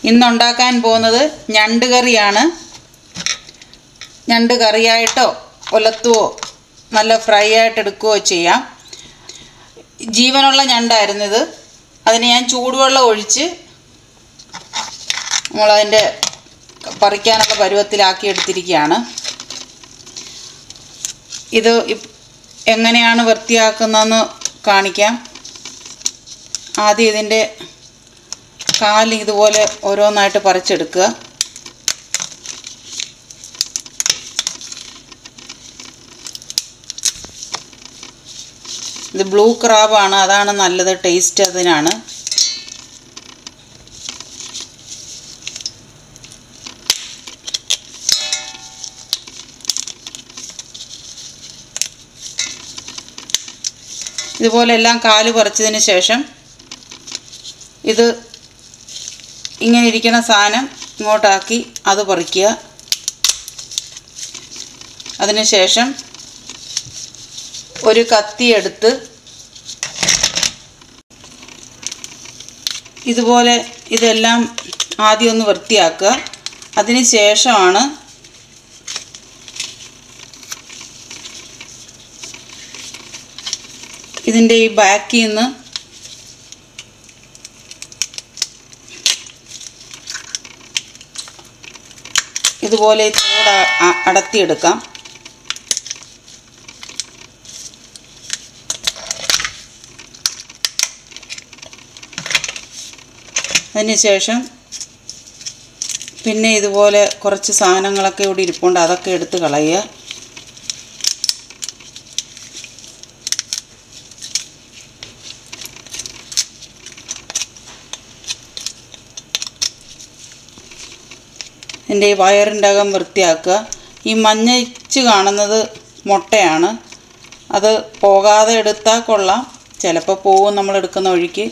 ഇന്നുണ്ടാക്കാൻ പോകുന്നത് ഞണ്ട് കറിയാണ് ഞണ്ട് കറിയായിട്ടോ ഒലത്തുവോ നല്ല ഫ്രൈ ആയിട്ട് എടുക്കുകയോ ചെയ്യാം ജീവനുള്ള ഞണ്ടായിരുന്നു ഇത് അതിന് ഞാൻ ചൂടുവെള്ളം ഒഴിച്ച് നമ്മളതിൻ്റെ പറിക്കാനുള്ള പരുവത്തിലാക്കി എടുത്തിരിക്കുകയാണ് ഇത് ഇപ്- എങ്ങനെയാണ് വൃത്തിയാക്കുന്നതെന്ന് കാണിക്കാം ആദ്യം ഇതിൻ്റെ കാല് ഇതുപോലെ ഓരോന്നായിട്ട് പറിച്ചെടുക്കുക ഇത് ബ്ലൂ ക്രാബാണ് അതാണ് നല്ലത് ടേസ്റ്റ് അതിനാണ് ഇതുപോലെ എല്ലാം കാല് പറിച്ചതിന് ശേഷം ഇത് ഇങ്ങനെ ഇരിക്കുന്ന സാധനം ഇങ്ങോട്ടാക്കി അത് പറിക്കുക അതിനുശേഷം ഒരു കത്തി എടുത്ത് ഇതുപോലെ ഇതെല്ലാം ആദ്യം ഒന്ന് വൃത്തിയാക്കുക അതിന് ശേഷമാണ് ഇതിൻ്റെ ഈ ബാക്കിൽ നിന്ന് ഇതുപോലെ ചൂട് അ- അടത്തിയെടുക്കാം അതിനുശേഷം പിന്നെ ഇതുപോലെ കുറച്ച് സാധനങ്ങളൊക്കെ ഇവിടെ ഇരിപ്പുണ്ട് അതൊക്കെ എടുത്ത് കളയുക എൻ്റെ ഈ വയറിൻ്റെ അകം വൃത്തിയാക്കുക ഈ മഞ്ഞച്ച് കാണുന്നത് മുട്ടയാണ് അത് പോകാതെ എടുത്താൽ കൊള്ളാം ചിലപ്പോൾ പോവും നമ്മൾ എടുക്കുന്ന വഴിക്ക്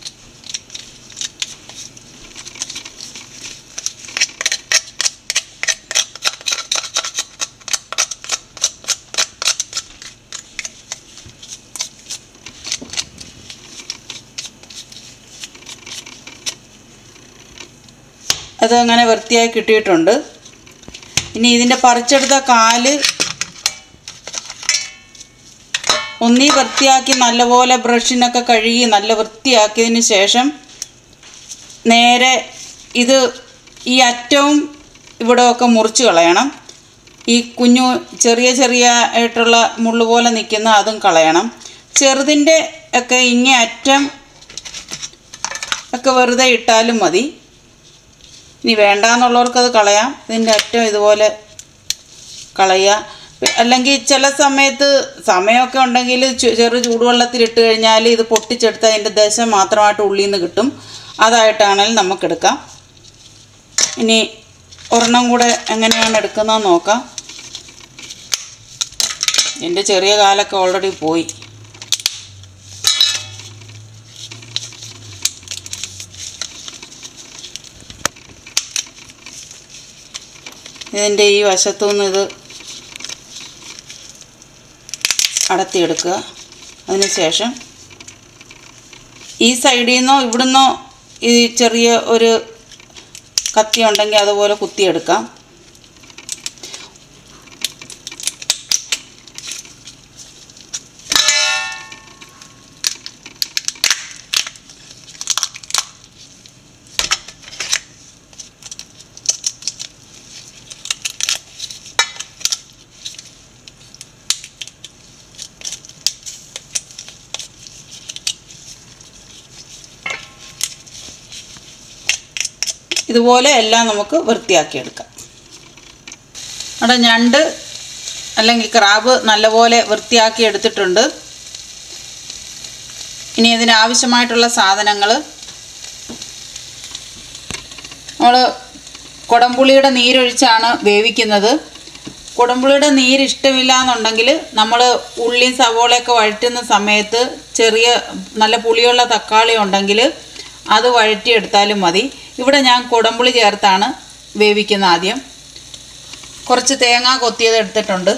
അത് അങ്ങനെ വൃത്തിയായി കിട്ടിയിട്ടുണ്ട് ഇനി ഇതിൻ്റെ പറിച്ചെടുത്ത കാല് ഒന്നീ വൃത്തിയാക്കി നല്ലപോലെ ബ്രഷിനൊക്കെ കഴുകി നല്ല വൃത്തിയാക്കിയതിന് ശേഷം നേരെ ഇത് ഈ അറ്റവും ഇവിടെയൊക്കെ മുറിച്ച് കളയണം ഈ കുഞ്ഞു ചെറിയ ചെറിയ ആയിട്ടുള്ള മുള്ളു പോലെ നിൽക്കുന്ന അതും കളയണം ചെറുതിൻ്റെ ഒക്കെ ഇങ്ങേ അറ്റം ഒക്കെ വെറുതെ ഇട്ടാലും മതി ഇനി വേണ്ടാന്നുള്ളവർക്ക് അത് കളയാം ഇതിൻ്റെ അറ്റം ഇതുപോലെ കളയുക പി- അല്ലെങ്കിൽ ചില സമയത്ത് സമയമൊക്കെ ഉണ്ടെങ്കിൽ ചു- ചെറു ചൂടുവെള്ളത്തിലിട്ട് കഴിഞ്ഞാൽ ഇത് പൊട്ടിച്ചെടുത്ത് അതിൻ്റെ ദശ മാത്രമായിട്ട് ഉള്ളിൽ നിന്ന് കിട്ടും അതായിട്ടാണെങ്കിലും നമുക്കെടുക്കാം ഇനി ഒരെണ്ണം കൂടെ എങ്ങനെയാണ് എടുക്കുന്നതെന്ന് നോക്കാം എൻ്റെ ചെറിയ കാലൊക്കെ ഓൾറെഡി പോയി ഇതിൻ്റെ ഈ വശത്തു നിന്ന് ഇത് അടത്തിയെടുക്കുക അതിന് ശേഷം ഈ സൈഡിൽ നിന്നോ ഇവിടുന്നോ ഈ ചെറിയ ഒരു കത്തി ഉണ്ടെങ്കിൽ അതുപോലെ കുത്തിയെടുക്കാം ഇതുപോലെ എല്ലാം നമുക്ക് വൃത്തിയാക്കിയെടുക്കാം അവിടെ ഞണ്ട് അല്ലെങ്കിൽ ക്രാബ് നല്ലപോലെ വൃത്തിയാക്കി എടുത്തിട്ടുണ്ട് ഇനി ഇതിനാവശ്യമായിട്ടുള്ള സാധനങ്ങൾ നമ്മൾ കുടംപുളിയുടെ നീരൊഴിച്ചാണ് വേവിക്കുന്നത് കുടംപുളിയുടെ നീര് ഇഷ്ടമില്ല എന്നുണ്ടെങ്കിൽ നമ്മൾ ഉള്ളിയും സവോളയൊക്കെ വഴറ്റുന്ന സമയത്ത് ചെറിയ നല്ല പുളിയുള്ള തക്കാളി ഉണ്ടെങ്കിൽ അത് വഴറ്റിയെടുത്താലും മതി ഇവിടെ ഞാൻ കുടംപുളി ചേർത്താണ് വേവിക്കുന്നത് ആദ്യം കുറച്ച് തേങ്ങ കൊത്തിയത് എടുത്തിട്ടുണ്ട്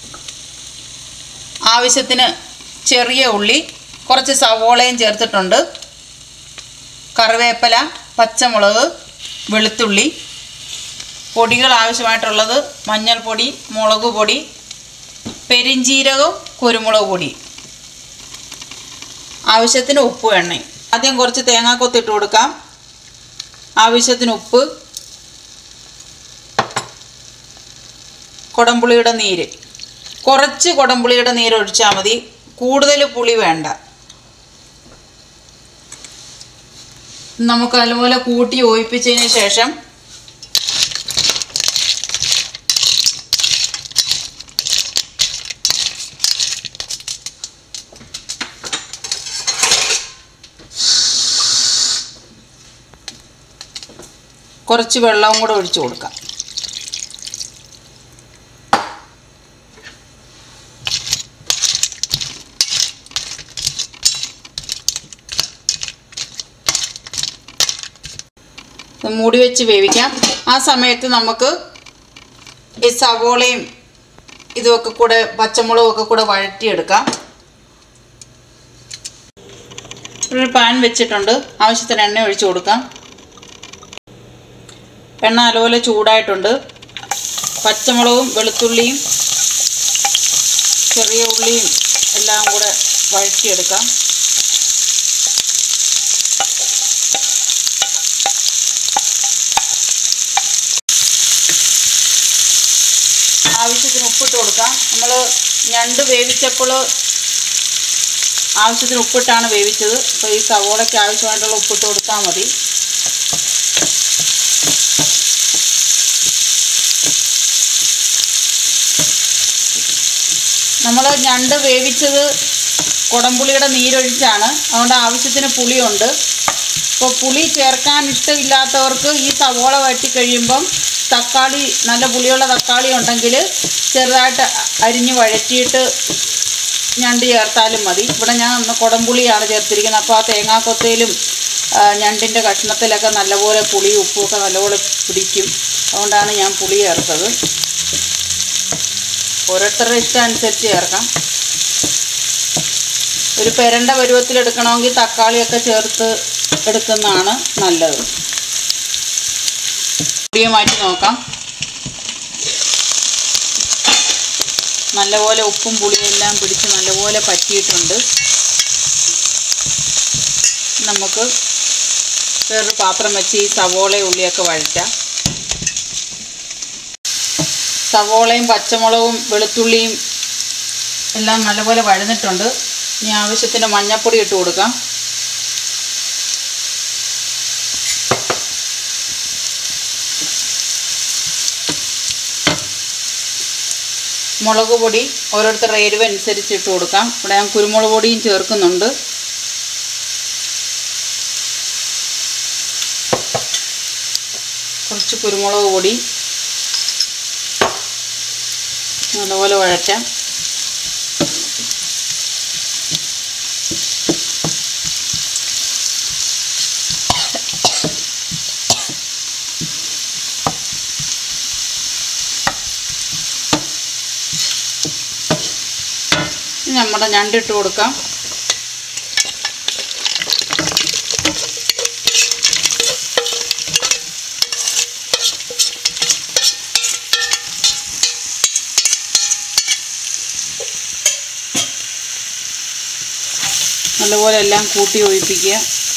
ആവശ്യത്തിന് ചെറിയ ഉള്ളി കുറച്ച് സവോളയും ചേർത്തിട്ടുണ്ട് കറിവേപ്പില പച്ചമുളക് വെളുത്തുള്ളി പൊടികൾ ആവശ്യമായിട്ടുള്ളത് മഞ്ഞൾപ്പൊടി മുളക് പൊടി പെരിഞ്ചീരകവും കുരുമുളക് പൊടി ആവശ്യത്തിന് ഉപ്പ് എണ്ണയും ആദ്യം കുറച്ച് തേങ്ങാക്കൊത്ത് ഇട്ട് കൊടുക്കാം ആവശ്യത്തിന് ഉപ്പ് കുടംപുളിയുടെ നീര് കുറച്ച് കുടംപുളിയുടെ നീര് ഒഴിച്ചാൽ മതി കൂടുതൽ പുളി വേണ്ട നമുക്ക് അതുപോലെ കൂട്ടി യോജിപ്പിച്ചതിന് ശേഷം കുറച്ച് വെള്ളവും കൂടെ ഒഴിച്ചു കൊടുക്കാം ഇത് മൂടി വെച്ച് വേവിക്കാം ആ സമയത്ത് നമുക്ക് ഈ സവോളയും ഇതുമൊക്കെ കൂടെ പച്ചമുളകും ഒക്കെ കൂടെ വഴറ്റിയെടുക്കാം ഒരു പാൻ വെച്ചിട്ടുണ്ട് ആവശ്യത്തിന് എണ്ണ ഒഴിച്ചു കൊടുക്കാം എണ്ണ നല്ലപോലെ ചൂടായിട്ടുണ്ട് പച്ചമുളകും വെളുത്തുള്ളിയും ചെറിയ ഉള്ളിയും എല്ലാം കൂടെ വഴറ്റിയെടുക്കാം ആവശ്യത്തിന് ഉപ്പിട്ട് കൊടുക്കാം നമ്മൾ ഞണ്ട് വേവിച്ചപ്പോൾ ആവശ്യത്തിന് ഉപ്പിട്ടാണ് വേവിച്ചത് അപ്പോൾ ഈ സവോളയ്ക്ക് ആവശ്യമായിട്ടുള്ള ഉപ്പിട്ട് കൊടുത്താൽ മതി നമ്മൾ ഞണ്ട് വേവിച്ചത് കുടംപുളിയുടെ നീരൊഴിച്ചാണ് അതുകൊണ്ട് ആവശ്യത്തിന് പുളിയുണ്ട് ഇപ്പോൾ പുളി ചേർക്കാൻ ഇഷ്ടമില്ലാത്തവർക്ക് ഈ സവോള വഴറ്റി കഴിയുമ്പം തക്കാളി നല്ല പുളിയുള്ള തക്കാളി ഉണ്ടെങ്കിൽ ചെറുതായിട്ട് അരിഞ്ഞ് വഴറ്റിയിട്ട് ഞണ്ട് ചേർത്താലും മതി ഇവിടെ ഞാൻ ഒന്ന് കുടംപുളിയാണ് ചേർത്തിരിക്കുന്നത് അപ്പോൾ ആ തേങ്ങാക്കൊത്തയിലും ആ, ഞണ്ടിൻ്റെ കഷ്ണത്തിലൊക്കെ നല്ലപോലെ പുളി ഉപ്പും ഒക്കെ നല്ലപോലെ പിടിക്കും അതുകൊണ്ടാണ് ഞാൻ പുളി ചേർത്തത് ഓരോരുത്തരുടെ ഇഷ്ടം അനുസരിച്ച് ചേർക്കാം ഒരു പെരണ്ട പരുവത്തിലെടുക്കണമെങ്കിൽ തക്കാളിയൊക്കെ ചേർത്ത് എടുക്കുന്നതാണ് നല്ലത് പുളിയെ മാറ്റി നോക്കാം നല്ലപോലെ ഉപ്പും പുളിയെല്ലാം പിടിച്ച് നല്ലപോലെ പറ്റിയിട്ടുണ്ട് നമുക്ക് വേറൊരു പാത്രം വെച്ച് ഈ സവോള ഉള്ളിയൊക്കെ വഴറ്റാം സവോളയും പച്ചമുളകും വെളുത്തുള്ളിയും എല്ലാം നല്ലപോലെ വഴന്നിട്ടുണ്ട് ഇനി ആവശ്യത്തിന് മഞ്ഞൾപ്പൊടി ഇട്ട് കൊടുക്കാം മുളക് പൊടി ഓരോരുത്തരുടെ എരിവ് അനുസരിച്ച് ഇട്ട് കൊടുക്കാം ഇവിടെ ഞാൻ കുരുമുളക് പൊടിയും ചേർക്കുന്നുണ്ട് കുറച്ച് കുരുമുളക് പൊടി നല്ലപോലെ വഴറ്റാം ഇനി നമ്മുടെ ഞണ്ടിട്ട് കൊടുക്കാം നല്ലപോലെ എല്ലാം കൂട്ടി ഒഴിപ്പിക്കുക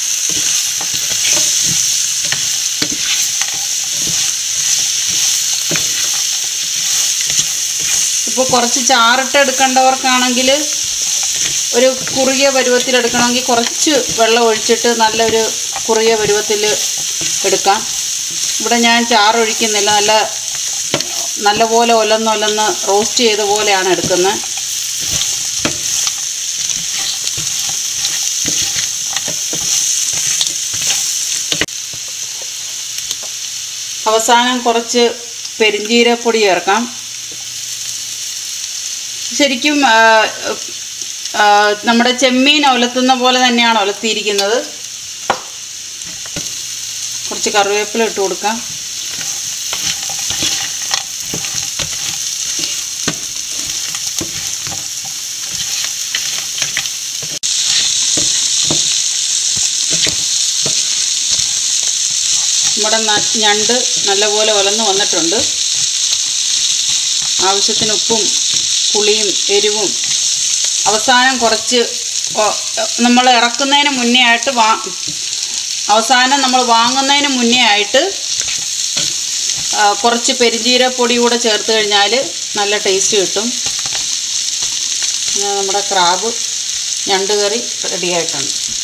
ഇപ്പോൾ കുറച്ച് ചാറിട്ട് എടുക്കേണ്ടവർക്കാണെങ്കിൽ ഒരു കുറുകിയ പരുവത്തിൽ എടുക്കണമെങ്കിൽ കുറച്ച് വെള്ളം ഒഴിച്ചിട്ട് നല്ലൊരു കുറുകിയ പരുവത്തിൽ എടുക്കാം ഇവിടെ ഞാൻ ചാറ് ഒഴിക്കുന്നില്ല നല്ല നല്ലപോലെ ഒലന്നൊലന്ന് റോസ്റ്റ് ചെയ്ത പോലെയാണ് എടുക്കുന്നത് അവസാനം കുറച്ച് പെരിഞ്ജീരപ്പൊടി ചേർക്കാം ശരിക്കും ആ, ആ, നമ്മുടെ ചെമ്മീൻ ഒലത്തുന്ന പോലെ തന്നെയാണ് ഒലത്തിയിരിക്കുന്നത് കുറച്ച് കറിവേപ്പില ഇട്ട് കൊടുക്കാം നമ്മുടെ ന- ഞണ്ട് നല്ലപോലെ ഉലന്ന് വന്നിട്ടുണ്ട് ആവശ്യത്തിന് ഉപ്പും പുളിയും എരിവും അവസാനം കുറച്ച് നമ്മൾ ഇറക്കുന്നതിന് മുന്നേ ആയിട്ട് വാ അവസാനം നമ്മൾ വാങ്ങുന്നതിന് മുന്നേ ആയിട്ട് ആ, കുറച്ച് പെരിഞ്ജീരപ്പൊടി കൂടെ ചേർത്ത് കഴിഞ്ഞാൽ നല്ല ടേസ്റ്റ് കിട്ടും അങ്ങനെ നമ്മുടെ ക്രാബ് ഞണ്ട് കറി റെഡി ആയിട്ടുണ്ട്